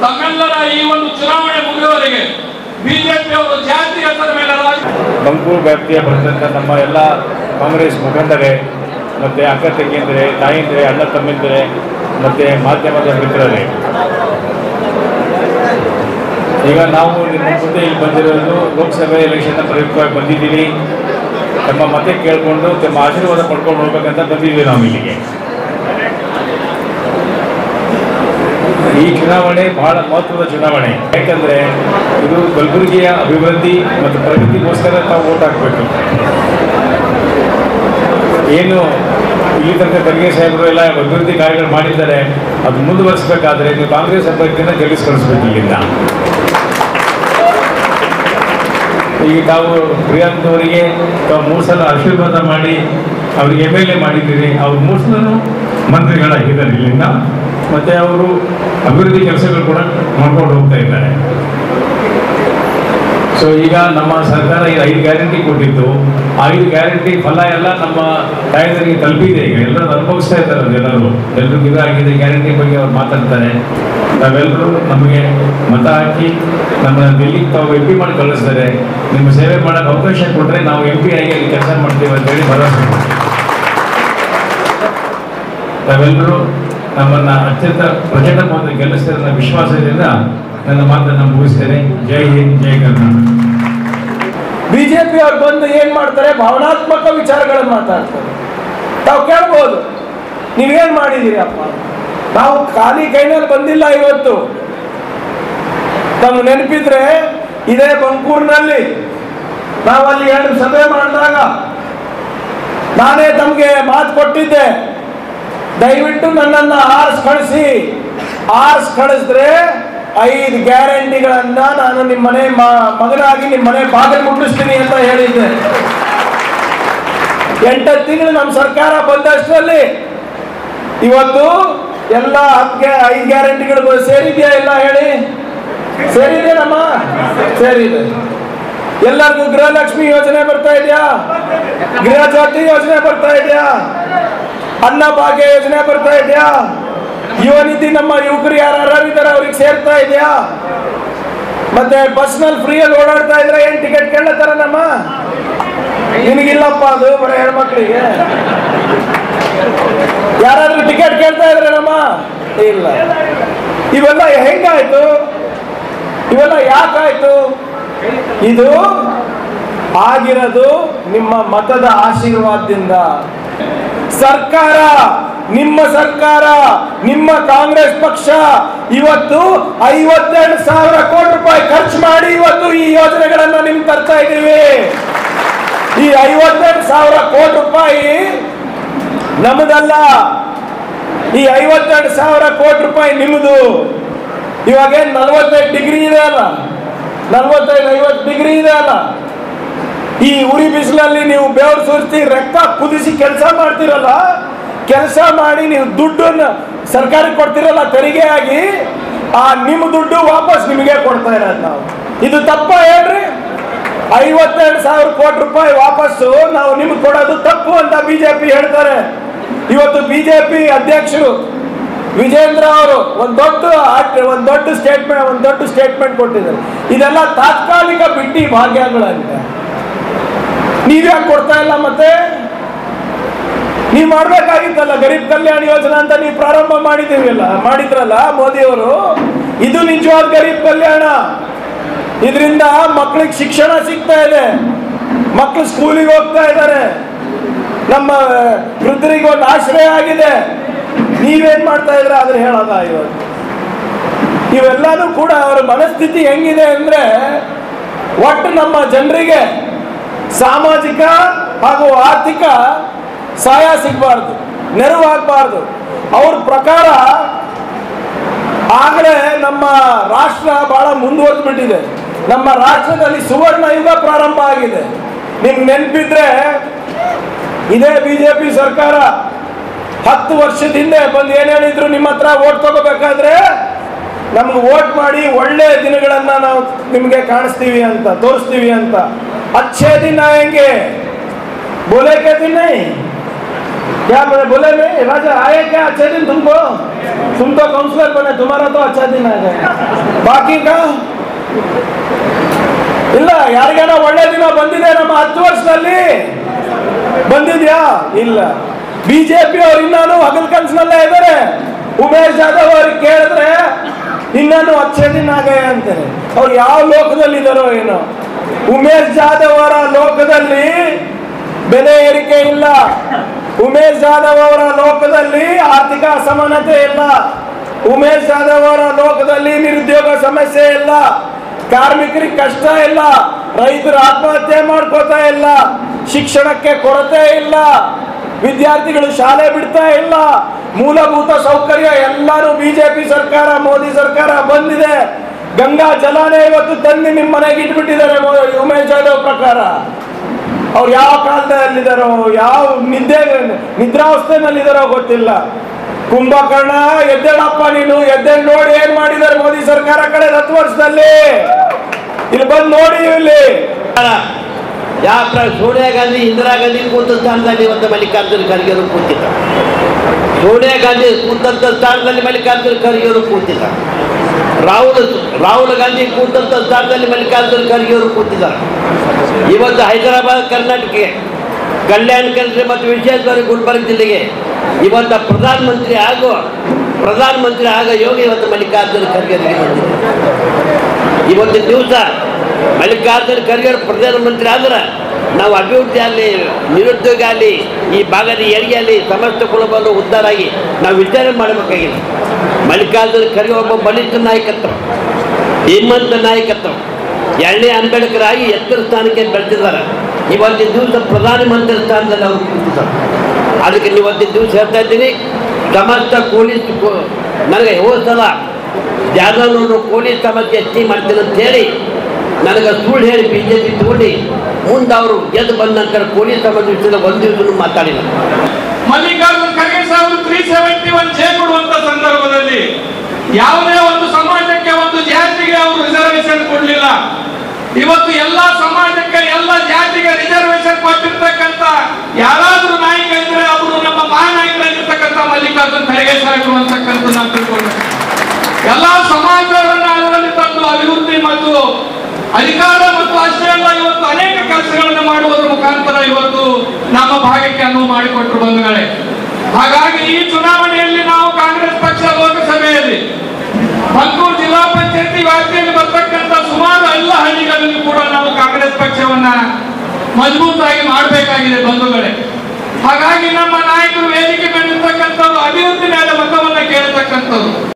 ತಮ್ಮೆಲ್ಲರ ಈ ಒಂದು ಚುನಾವಣೆ ಮುಗಿಯುವವರೆಗೆ ಬಿಜೆಪಿಯವರು ಜಾತಿಗತದ ಮೇಲೆ ರಾಜ ಬಂಕೂರು ವ್ಯಾಪ್ತಿಯ ಬರ್ತಕ್ಕಂಥ ನಮ್ಮ ಎಲ್ಲ ಕಾಂಗ್ರೆಸ್ ಮುಖಂಡರೇ ಮತ್ತು ಅಕ್ಕ ತಂಗಿಯಂದರೆ ತಾಯಂದಿರೆ ಅಣ್ಣ ತಮ್ಮಂದಿರೆ ಮತ್ತು ಮಾಧ್ಯಮದ ಮಿತ್ರರೇ ಈಗ ನಾವು ನಿಮ್ಮ ಮುಂದೆ ಇಲ್ಲಿ ಬಂದಿರೋದು ಲೋಕಸಭೆ ಎಲೆಕ್ಷನ್ನ ಪ್ರಯುಕ್ತವಾಗಿ ಬಂದಿದ್ದೀವಿ ತಮ್ಮ ಮತ ಕೇಳಿಕೊಂಡು ತಮ್ಮ ಆಶೀರ್ವಾದ ಪಡ್ಕೊಂಡು ಹೋಗ್ಬೇಕಂತ ಬಂದಿದ್ದೀವಿ ನಾವು ಇಲ್ಲಿಗೆ ಈ ಚುನಾವಣೆ ಬಹಳ ಮಹತ್ವದ ಚುನಾವಣೆ ಯಾಕಂದ್ರೆ ಇದು ಕಲಬುರಗಿಯ ಅಭಿವೃದ್ಧಿ ಮತ್ತು ಪ್ರಗತಿಗೋಸ್ಕರ ತಾವು ಓಟ್ ಹಾಕಬೇಕು ಏನು ಇಲ್ಲಿ ತನಕ ಖರ್ಗೆ ಸಾಹೇಬರು ಎಲ್ಲ ಅಭಿವೃದ್ಧಿ ಕಾರ್ಯಗಳು ಮಾಡಿದ್ದಾರೆ ಅದು ಮುಂದುವರಿಸಬೇಕಾದ್ರೆ ನೀವು ಕಾಂಗ್ರೆಸ್ ಅಭ್ಯರ್ಥಿನ ಗೆಲ್ಲಿಸ್ಕೊಳಿಸ್ಬೇಕು ಇಲ್ಲಿಂದ ಈಗ ತಾವು ಪ್ರಿಯಾಂಕ್ ಅವರಿಗೆ ತಾವು ಮೂರು ಸಲ ಆಶೀರ್ವಾದ ಮಾಡಿ ಅವ್ರಿಗೆ ಎಮ್ ಎಲ್ ಎ ಮಾಡಿದ್ದೀರಿ ಅವ್ರು ಮೂರು ಸಲನೂ ಮಂತ್ರಿಗಳಾಗಿದ್ದಾರೆ ಇಲ್ಲಿಂದ ಮತ್ತು ಅವರು ಅಭಿವೃದ್ಧಿ ಕೆಲಸಗಳು ಕೂಡ ಮಾಡ್ಕೊಂಡು ಹೋಗ್ತಾ ಇದ್ದಾರೆ ಸೊ ಈಗ ನಮ್ಮ ಸರ್ಕಾರ ಈಗ ಐದು ಗ್ಯಾರಂಟಿ ಕೊಟ್ಟಿತ್ತು ಆ ಐದು ಗ್ಯಾರಂಟಿ ಫಲ ಎಲ್ಲ ನಮ್ಮ ತಾಯಂದರಿಗೆ ತಲುಪಿದೆ ಈಗ ಎಲ್ಲರೂ ಅನುಭವಿಸ್ತಾ ಇದ್ದಾರೆ ಅದೆಲ್ಲರೂ ಎಲ್ರಿಗೂ ಇದಾಗಿದೆ ಗ್ಯಾರಂಟಿ ಬಗ್ಗೆ ಅವ್ರು ಮಾತಾಡ್ತಾರೆ ನಾವೆಲ್ಲರೂ ನಮಗೆ ಮತ ಹಾಕಿ ನಮ್ಮ ಡೆಲ್ಲಿಗೆ ತಾವು ಎಂ ಪಿ ಮಾಡಿ ಕಳಿಸ್ತಾರೆ ನಿಮ್ಮ ಸೇವೆ ಮಾಡೋಕ್ಕೆ ಅವಕಾಶ ಕೊಟ್ಟರೆ ನಾವು ಎಂ ಪಿ ಆಗಿ ಅಲ್ಲಿ ಕೆಲಸ ಮಾಡ್ತೀವಿ ಅಂತೇಳಿ ಭರವಸೆ ಕೊಡ್ತೀವಿ ತಾವೆಲ್ಲರೂ ನಮ್ಮನ್ನ ಅತ್ಯಂತ ಪ್ರಚಂಡ ಮೊದಲು ಗೆಲ್ಲಿಸ್ತಾರೆ ಅನ್ನೋ ವಿಶ್ವಾಸದಿಂದ ನನ್ನ ಮಾತನ್ನು ಮುಗಿಸ್ತೇನೆ ಜೈ ಹಿಂದ್ ಜೈ ಕರ್ನಾಟಕ ಬಿಜೆಪಿ ಅವ್ರು ಬಂದು ಏನ್ ಮಾಡ್ತಾರೆ ಭಾವನಾತ್ಮಕ ವಿಚಾರಗಳನ್ನು ಮಾತಾಡ್ತಾರೆ ತಾವು ಕೇಳ್ಬೋದು ನೀವೇನ್ ಮಾಡಿದ್ದೀರಿ ಅಪ್ಪ ನಾವು ಖಾಲಿ ಕೈನಲ್ಲಿ ಬಂದಿಲ್ಲ ಇವತ್ತು ತಮ್ಮ ನೆನಪಿದ್ರೆ ಇದೇ ಬಂಕೂರಿನಲ್ಲಿ ನಾವು ಅಲ್ಲಿ ಎರಡು ಸಭೆ ಮಾಡಿದಾಗ ನಾನೇ ತಮಗೆ ಮಾತು ಕೊಟ್ಟಿದ್ದೆ ದಯವಿಟ್ಟು ನನ್ನನ್ನು ಆರ್ಸ್ ಕಳಿಸಿ ಆರ್ಸ್ ಕಳಿಸಿದ್ರೆ ಐದು ಗ್ಯಾರಂಟಿಗಳನ್ನ ನಾನು ನಿಮ್ಮ ಮನೆ ಮ- ಮಗನಾಗಿ ನಿಮ್ಮ ಮನೆ ಬಾಗಿಲು ಮುಟ್ಟಿಸ್ತೀನಿ ಅಂತ ಹೇಳಿದ್ದೆ ಎಂಟತ್ತು ತಿಂಗಳು ನಮ್ಮ ಸರ್ಕಾರ ಬಂದಷ್ಟರಲ್ಲಿ ಇವತ್ತು ಎಲ್ಲ ಹತ್ತು ಐದು ಗ್ಯಾರಂಟಿಗಳು ಸೇರಿದ್ಯಾ ಎಲ್ಲ ಹೇಳಿ ಸೇರಿದೆಯಮ್ಮ ಸೇರಿದೆ ಎಲ್ಲರಿಗೂ ಗೃಹಲಕ್ಷ್ಮಿ ಯೋಜನೆ ಬರ್ತಾ ಇದೆಯಾ ಗೃಹ ಜ್ಯೋತಿ ಯೋಜನೆ ಬರ್ತಾ ಇದೆಯಾ ಅನ್ನ ಭಾಗ್ಯ ಯೋಜನೆ ಬರ್ತಾ ಇದೆಯಾ ಯುವ ನಿಧಿ ನಮ್ಮ ಯುವಕರು ಯಾರು ಇದ್ದಾರೆ ಅವ್ರಿಗೆ ಸೇರ್ತಾ ಇದೆಯಾ ಮತ್ತೆ ಬಸ್ನಲ್ಲಿ ಫ್ರೀಯಲ್ಲಿ ಓಡಾಡ್ತಾ ಇದ್ರೆ ಏನ್ ಟಿಕೆಟ್ ಕೇಳತ್ತಾರ ನಮ್ಮ ನಿನಗಿಲ್ಲಪ್ಪ ಅದು ಬರೀ ಹೆಣ್ಮಕ್ಳಿಗೆ ಯಾರಾದ್ರೂ ಟಿಕೆಟ್ ಕೇಳ್ತಾ ಇದ್ರೆ ನಮ್ಮ ಇಲ್ಲ ಇವೆಲ್ಲ ಹೆಂಗಾಯ್ತು ಇವೆಲ್ಲ ಯಾಕಾಯ್ತು ಇದು ಆಗಿರೋದು ನಿಮ್ಮ ಮತದ ಆಶೀರ್ವಾದದಿಂದ ಸರ್ಕಾರ ನಿಮ್ಮ ಸರ್ಕಾರ ನಿಮ್ಮ ಕಾಂಗ್ರೆಸ್ ಪಕ್ಷ ಇವತ್ತು ಐವತ್ತೆರಡು ಸಾವಿರ ಕೋಟಿ ರೂಪಾಯಿ ಖರ್ಚು ಮಾಡಿ ಇವತ್ತು ಈ ಯೋಜನೆಗಳನ್ನ ನಿಮ್ ತರ್ತಾ ಇದ್ದೀವಿ ಈ ಐವತ್ತೆರಡು ಸಾವಿರ ಕೋಟಿ ರೂಪಾಯಿ ನಮ್ಮದಲ್ಲ ಈ ಐವತ್ತೆರಡು ಸಾವಿರ ಕೋಟಿ ರೂಪಾಯಿ ನಿಮ್ಮದು ಇವಾಗ ಏನ್ ನಲವತ್ತೈದು ಡಿಗ್ರಿ ಇದೆ ಅಲ್ಲ ನಲವತ್ತೈದು ಐವತ್ತು ಡಿಗ್ರಿ ಇದೆ ಅಲ್ಲ ಈ ಉರಿ ಬಿಸಿಲಲ್ಲಿ ನೀವು ಬೆವರು ಸುರಿಸಿ ರಕ್ತ ಕುದಿಸಿ ಕೆಲಸ ಮಾಡ್ತಿರಲ್ಲ ಕೆಲಸ ಮಾಡಿ ನೀವು ದುಡ್ಡನ್ನ ಸರ್ಕಾರಕ್ಕೆ ಕೊಡ್ತಿರಲ್ಲ ತೆರಿಗೆ ಆಗಿ ಆ ನಿಮ್ಮ ದುಡ್ಡು ವಾಪಸ್ ನಿಮಗೆ ಕೊಡ್ತಾ ಇರೋದು ನಾವು ಇದು ತಪ್ಪ ಹೇಳ್ರಿ ಐವತ್ತೆರಡು ಸಾವಿರ ಕೋಟಿ ರೂಪಾಯಿ ವಾಪಸ್ಸು ನಾವು ನಿಮ್ಗೆ ಕೊಡೋದು ತಪ್ಪು ಅಂತ ಬಿಜೆಪಿ ಹೇಳ್ತಾರೆ ಇವತ್ತು ಬಿಜೆಪಿ ಅಧ್ಯಕ್ಷರು ವಿಜೇಂದ್ರ ಅವರು ಒಂದು ದೊಡ್ಡ ಆಟ್- ಒಂದು ದೊಡ್ಡ ಸ್ಟೇಟ್ಮೆಂಟ್ ಒಂದು ದೊಡ್ಡ ಸ್ಟೇಟ್ಮೆಂಟ್ ಕೊಟ್ಟಿದ್ದಾರೆ ಇದೆಲ್ಲ ತಾತ್ಕಾಲಿಕ ಬಿಟ್ಟಿ ಭಾಗ್ಯಗಳಂತ ನೀವ್ಯಾಕೆ ಕೊಡ್ತಾ ಇಲ್ಲ ಮತ್ತೆ ನೀವು ಮಾಡ್ಬೇಕಾಗಿತ್ತಲ್ಲ ಗರೀಬ್ ಕಲ್ಯಾಣ ಯೋಜನಾ ಅಂತ ನೀವು ಪ್ರಾರಂಭ ಮಾಡಿದ್ದೀರಲ್ಲ ಮಾಡಿದ್ರಲ್ಲ ಮೋದಿಯವರು ಇದು ನಿಜವಾದ ಗರೀಬ್ ಕಲ್ಯಾಣ ಇದರಿಂದ ಮಕ್ಕಳಿಗೆ ಶಿಕ್ಷಣ ಸಿಗ್ತಾ ಇದೆ ಮಕ್ಕಳು ಸ್ಕೂಲಿಗೆ ಹೋಗ್ತಾ ಇದ್ದಾರೆ ನಮ್ಮ ವೃದ್ಧರಿಗೆ ಒಂದು ಆಶ್ರಯ ಆಗಿದೆ ನೀವೇನ್ ಮಾಡ್ತಾ ಇದ್ರ ಅದ್ರ ಹೇಳೋದ ಇವತ್ತು ಇವೆಲ್ಲನೂ ಕೂಡ ಅವರ ಮನಸ್ಥಿತಿ ಹೆಂಗಿದೆ ಅಂದ್ರೆ ಒಟ್ಟು ನಮ್ಮ ಜನರಿಗೆ ಸಾಮಾಜಿಕ ಹಾಗೂ ಆರ್ಥಿಕ ಸಹಾಯ ಸಿಗಬಾರ್ದು ನೆರವಾಗಬಾರ್ದು ಅವ್ರ ಪ್ರಕಾರ ಆಗಲೇ ನಮ್ಮ ರಾಷ್ಟ್ರ ಬಹಳ ಮುಂದುವರೆದ್ಬಿಟ್ಟಿದೆ ನಮ್ಮ ರಾಷ್ಟ್ರದಲ್ಲಿ ಸುವರ್ಣ ಯುಗ ಪ್ರಾರಂಭ ಆಗಿದೆ ನಿಮ್ಗೆ ನೆನಪಿದ್ರೆ ಇದೇ ಬಿಜೆಪಿ ಸರ್ಕಾರ ಹತ್ತು ವರ್ಷದ ಹಿಂದೆ ಬಂದು ಏನ್ ಹೇಳಿದ್ರು ನಿಮ್ಮ ಹತ್ರ ಓಟ್ ತಗೋಬೇಕಾದ್ರೆ ನಮ್ಗೆ ಓಟ್ ಮಾಡಿ ಒಳ್ಳೆ ದಿನಗಳನ್ನ ನಾವು ನಿಮ್ಗೆ ಕಾಣಿಸ್ತೀವಿ ಅಂತ ತೋರಿಸ್ತೀವಿ ಅಂತ ಅಚ್ಚೇ ದಿನ ಹೆಂಗೆ ಬೋಲೆ ಕೆ ದಿನ क्या बोले बोले नहीं राजा आए क्या अच्छे दिन तुमको तुम तो काउंसलर बने तुम्हारा तो अच्छा दिन आ गया बाकी का ಇಲ್ಲ ಯಾರಿಗಾನ ಒಳ್ಳೆ ದಿನ ಬಂದಿದೆ ನಮ್ಮ ಹತ್ತು ವರ್ಷದಲ್ಲಿ ಬಂದಿದ್ಯಾ ಇಲ್ಲ ಬಿಜೆಪಿ ಅವ್ರು ಇನ್ನೂ ಹಗಲ್ ಕನ್ಸಿನಲ್ಲೇ ಇದ್ದಾರೆ ಉಮೇಶ್ ಜಾಧವ್ ಅವ್ರಿಗೆ ಕೇಳಿದ್ರೆ ಇನ್ನೂ ಅಚ್ಚೆ ದಿನ ಆಗೇ ಅಂತಾರೆ ಅವ್ರು ಯಾವ ಲೋಕದಲ್ಲಿ ಇದಾರೋ ಏನೋ ಉಮೇಶ್ ಜಾಧವ್ ಅವರ ಲೋಕದಲ್ಲಿ ಬೆಲೆ ಏರಿಕೆ ಇಲ್ಲ ಉಮೇಶ್ ಜಾಧವ್ ಅವರ ಲೋಕದಲ್ಲಿ ಆರ್ಥಿಕ ಅಸಮಾನತೆ ಇಲ್ಲ ಉಮೇಶ್ ಜಾಧವ್ ಅವರ ಲೋಕದಲ್ಲಿ ನಿರುದ್ಯೋಗ ಸಮಸ್ಯೆ ಇಲ್ಲ ಕಾರ್ಮಿಕರಿಗೆ ಕಷ್ಟ ಇಲ್ಲ ರೈತರು ಆತ್ಮಹತ್ಯೆ ಮಾಡ್ಕೋತಾ ಇಲ್ಲ ಶಿಕ್ಷಣಕ್ಕೆ ಕೊರತೆ ಇಲ್ಲ ವಿದ್ಯಾರ್ಥಿಗಳು ಶಾಲೆ ಬಿಡ್ತಾ ಇಲ್ಲ ಮೂಲಭೂತ ಸೌಕರ್ಯ ಎಲ್ಲಾನು ಬಿಜೆಪಿ ಸರ್ಕಾರ ಮೋದಿ ಸರ್ಕಾರ ಬಂದಿದೆ ಗಂಗಾ ಜಲಾನೇ ಇವತ್ತು ತಂದು ನಿಮ್ಮ ಮನೆಗೆ ಇಟ್ಬಿಟ್ಟಿದ್ದಾರೆ ಮೋ- ಉಮೇಶ್ ಜಾಧವ್ ಪ್ರಕಾರ ಅವ್ರು ಯಾವ ಕಾಲದಲ್ಲಿದ್ದಾರೋ ಯಾವ ನಿದ್ದೆ ನಿದ್ರಾವಸ್ಥೆನಲ್ಲಿದ್ದಾರೋ ಗೊತ್ತಿಲ್ಲ ಕುಂಭಕರ್ಣ ಎದ್ದೇಳಪ್ಪ ನೀನು ಎದ್ದೇಳಿ ನೋಡಿ ಏನ್ ಮಾಡಿದ್ದಾರೆ ಮೋದಿ ಸರ್ಕಾರ ಕಳೆದ ಹತ್ತು ವರ್ಷದಲ್ಲಿ ಇಲ್ಲಿ ಬಂದು ನೋಡಿ ಇಲ್ಲಿ ಯಾವ ಪ್ರ- ಸೋನಿಯಾ ಗಾಂಧಿ ಇಂದಿರಾ ಗಾಂಧಿ ಕೂತ ಸ್ಥಾನದಲ್ಲಿ ಇವತ್ತು ಮಲ್ಲಿಕಾರ್ಜುನ ಖರ್ಗೆ ಅವರು ಕೂತಿದ್ದ ಸೋನಿಯಾ ಗಾಂಧಿ ಕೂತಂತ ಸ್ಥಾನದಲ್ಲಿ ಮಲ್ಲಿಕಾರ್ಜುನ ಖರ್ಗೆ ಅವರು ಕೂತಿದ್ದ ರಾಹುಲ್ ರಾಹುಲ್ ಗಾಂಧಿ ಕೂತಂತ ಸ್ಥಾನದಲ್ಲಿ ಮಲ್ಲಿಕಾರ್ಜುನ ಖರ್ಗೆ ಅವರು ಕೂತಿದ್ದಾರೆ ಇವತ್ತು ಹೈದರಾಬಾದ್ ಕರ್ನಾಟಕಕ್ಕೆ ಕಲ್ಯಾಣ ಕರ್ನಾಟಕ ಮತ್ತು ವಿಶೇಷವಾಗಿ ಗುಲ್ಬರ್ಗ ಜಿಲ್ಲೆಗೆ ಇವತ್ತು ಪ್ರಧಾನಮಂತ್ರಿ ಆಗೋ ಪ್ರಧಾನಮಂತ್ರಿ ಆಗ ಯೋಗ ಇವತ್ತು ಮಲ್ಲಿಕಾರ್ಜುನ ಖರ್ಗೆ ಅವರಿಗೆ ಬಂದಿದೆ ಇವತ್ತಿನ ದಿವಸ ಮಲ್ಲಿಕಾರ್ಜುನ ಖರ್ಗೆ ಅವ್ರು ಪ್ರಧಾನಮಂತ್ರಿ ಆದ್ರೆ ನಾವು ಅಭಿವೃದ್ಧಿ ಆಗಲಿ ನಿರುದ್ಯೋಗ ಆಗಲಿ ಈ ಭಾಗದ ಏರಿಕೆ ಆಗಲಿ ಸಮಸ್ತ ಕುಲಬಲು ಉದ್ಧಾರ ಆಗಿ ನಾವು ವಿಚಾರ ಮಾಡಬೇಕಾಗಿದೆ ಮಲ್ಲಿಕಾರ್ಜುನ ಖರ್ಗೆ ಒಬ್ಬ ಬಲಿಷ್ಠ ನಾಯಕತ್ವ ಧೀಮಂತ ನಾಯಕತ್ವ ಎರಡನೇ ಅಂಬೇಡ್ಕರ್ ಆಗಿ ಎತ್ತರ ಸ್ಥಾನಕ್ಕೆ ಬೆಳೆದಿದ್ದಾರೆ ಇವತ್ತಿನ ದಿವಸ ಪ್ರಧಾನಮಂತ್ರಿ ಸ್ಥಾನದಲ್ಲಿ ಅವರು ಕೂತಿದ್ದಾರೆ ಅದಕ್ಕೆ ಇವತ್ತಿನ ದಿವಸ ಹೇಳ್ತಾ ಇದ್ದೀನಿ ಸಮಸ್ತ ಪೊಲೀಸ್ ನನಗೆ ಹೋದ ಸಲ ಜಾಧವ್ನವರು ಪೊಲೀಸ್ ಸಮಸ್ಯೆ ಎಸ್ ಮಾಡ್ತೀನಿ ಅಂತ ಹೇಳಿ ನನಗೆ ಸುಳ್ಳು ಹೇಳಿ ಬಿ ಜೆ ಪಿ ತಗೊಂಡು ಮುಂದೆ ಅವರು ಗೆದ್ದು ಬಂದ ನಂತರ ಪೊಲೀಸ್ ಸಮಸ್ಯೆ ವಿಷಯದಲ್ಲಿ ಒಂದು ದಿವಸ ಮಾತಾಡಿಲ್ಲ ಮಲ್ಲಿಕಾರ್ಜುನ್ ಖರ್ಗೆ ಸಾಹೇಬರು ತ್ರೀ ಸೆವೆಂಟಿ ಒನ್ ಜೆ ಕೊಡುವಂತ ಸಂದರ್ಭದಲ್ಲಿ ಯಾವುದೇ ಒಂದು ಸಮಾಜಕ್ಕೆ ಒಂದು ಜಾತಿಗೆ ಅವರು ರಿಸರ್ವೇಶನ್ ಕೊಡ್ಲಿಲ್ಲ ಇವತ್ತು ಎಲ್ಲ ಸಮಾಜಕ್ಕೆ ಎಲ್ಲ ಜಾತಿಗೆ ರಿಸರ್ವೇಶನ್ ಕೊಟ್ಟಿರ್ತಕ್ಕಂತ ಯಾರಾದ್ರೂ ನಾಯಕ ಇದ್ರೆ ಅವರು ನಮ್ಮ ಮಹಾನಾಯಕರಾಗಿರ್ತಕ್ಕಂಥ ಮಲ್ಲಿಕಾರ್ಜುನ್ ಖರ್ಗೆ ಸಾಹೇಬರು ಅಂತಕ್ಕಂಥ ನಾವು ತಿಳ್ಕೊಂಡು ಎಲ್ಲಾ ಸಮಾಜಗಳನ್ನ ಅದರಲ್ಲಿ ತಂದು ಅಭಿವೃದ್ಧಿ ಮತ್ತು ಅಧಿಕಾರ ಮತ್ತು ಅಷ್ಟೇ ಅಲ್ಲ ಇವತ್ತು ಅನೇಕ ಕೆಲಸಗಳನ್ನು ಮಾಡುವುದರ ಮುಖಾಂತರ ಇವತ್ತು ನಮ್ಮ ಭಾಗಕ್ಕೆ ಅನುವು ಮಾಡಿಕೊಟ್ಟರು ಬಂಧುಗಳೇ ಹಾಗಾಗಿ ಈ ಚುನಾವಣೆಯಲ್ಲಿ ನಾವು ಕಾಂಗ್ರೆಸ್ ಪಕ್ಷ ಲೋಕಸಭೆಯಲ್ಲಿ ಮದ್ದೂರು ಜಿಲ್ಲಾ ಪಂಚಾಯತಿ ವ್ಯಾಪ್ತಿಯಲ್ಲಿ ಬರ್ತಕ್ಕಂಥ ಸುಮಾರು ಎಲ್ಲ ಹಳ್ಳಿಗಳಲ್ಲಿ ಕೂಡ ನಾವು ಕಾಂಗ್ರೆಸ್ ಪಕ್ಷವನ್ನ ಮಜಬೂತಾಗಿ ಮಾಡಬೇಕಾಗಿದೆ ಬಂಧುಗಳೇ ಹಾಗಾಗಿ ನಮ್ಮ ನಾಯಕರು ವೇದಿಕೆ ಮೇಲೆ ಇರ್ತಕ್ಕಂಥವ್ರು ಅಭಿವೃದ್ಧಿ ಮೇಲೆ ಮತವನ್ನ ಕೇಳತಕ್ಕಂಥವ್ರು